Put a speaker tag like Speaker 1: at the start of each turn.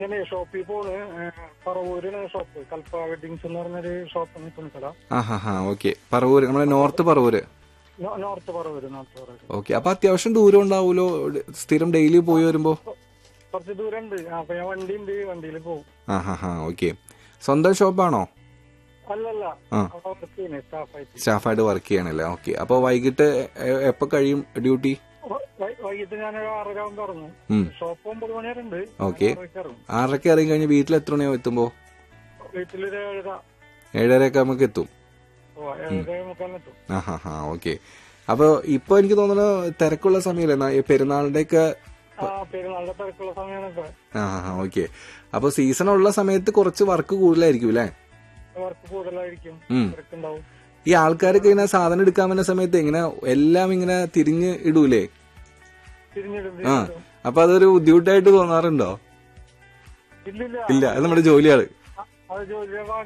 Speaker 1: ഞാൻ ഷോപ്പിൽ പോണ് ഏഹ്, പറവൂരിലാണ് ഷോപ്പ് കൽപ്പ വെഡിങ്സ് എന്ന് പറഞ്ഞൊരു ഷോപ്പ് തുണിക്കട
Speaker 2: ആ ഹാ ഹാ ഓക്കെ പറവൂര് നമ്മുടെ north Paravur
Speaker 1: no- north Paravur north Paravur
Speaker 2: okay അപ്പൊ അത്യാവശ്യം ദൂരം ഉണ്ടാവൂലോ സ്ഥിരം ഡെയിലി പോയി വരുമ്പോ
Speaker 1: കുറച്ച് ദൂരം ഉണ്ട് അപ്പൊ ഞാൻ വണ്ടി ഉണ്ട് വണ്ടിയിൽ പോകും
Speaker 2: ആ ഹാ ഹാ ഓക്കെ സ്വന്തം ഷോപ്പാണോ
Speaker 1: അല്ലല്ല
Speaker 2: ആ.
Speaker 1: അവിടെ വർക്ക് ചെയ്യുന്നേ സ്റ്റാഫായിട്ട്
Speaker 2: സ്റ്റാഫായിട്ട് വർക്ക് ചെയ്യണല്ലേ ഓക്കെ അപ്പൊ വൈകിട്ട് എ- എപ്പോ കഴിയും ഡ്യൂട്ടി
Speaker 1: വ- വൈ- വൈകിട്ട് ഞാൻ ഒരു ആറര ആകുമ്പോൾ ഇറങ്ങും
Speaker 2: ഉം.
Speaker 1: ഷോപ്പ് ഒമ്പത് മണി വരെ ഉണ്ട്
Speaker 2: ഓക്കേ.
Speaker 1: ഞാൻ ആറരയ്ക്ക് ഇറങ്ങും
Speaker 2: ആറരയ്ക്ക് ഇറങ്ങി കഴിഞ്ഞ് വീട്ടിൽ എത്ര മണിയാവും എത്തുമ്പോ
Speaker 1: വീട്ടിലൊരു ഏഴര
Speaker 2: ഏഴരയൊക്കെ നമുക്ക് എത്തും
Speaker 1: ഓ ഏഴര മുക്കാലിനെത്തും
Speaker 2: ആ ഹാ ഹാ ഓക്കെ അപ്പൊ ഇപ്പൊ എനിക്ക് തോന്നുന്നു തിരക്കുള്ള സമയമല്ലേ ന- ഈ പെരുന്നാളിന്റെ ഒക്കെ
Speaker 1: ആ പെരുന്നാളിന്റെ തിരക്കുള്ള സമയമാണ് ഇപ്പൊ
Speaker 2: ആ ഹാ ഓക്കെ അപ്പൊ സീസൺ ഉള്ള സമയത്ത് കുറച്ച് വർക്ക് കൂടുതലായിരിക്കും അല്ലേ
Speaker 1: വർക്ക് കൂടുതലായിരിക്കും
Speaker 2: ഉം.
Speaker 1: തിരക്കുണ്ടാവും
Speaker 2: ഈ ആൾക്കാരൊക്കെ ഇങ്ങനെ സാധനം എടുക്കാൻ വരുന്ന സമയത്ത് ഇങ്ങനെ എല്ലാം ഇങ്ങനെ തിരിഞ്ഞ് ഇടൂലേ
Speaker 1: തിരിഞ്ഞിടും
Speaker 2: ആ
Speaker 1: തിരിഞ്ഞിടും.
Speaker 2: അപ്പൊ അതൊരു ബുദ്ധിമുട്ടായിട്ട് തോന്നാറുണ്ടോ
Speaker 1: ഇല്ലില്ല
Speaker 2: ഇല്ല അത് നമ്മുടെ ജോലിയാണ്
Speaker 1: അത് ജോലിയെ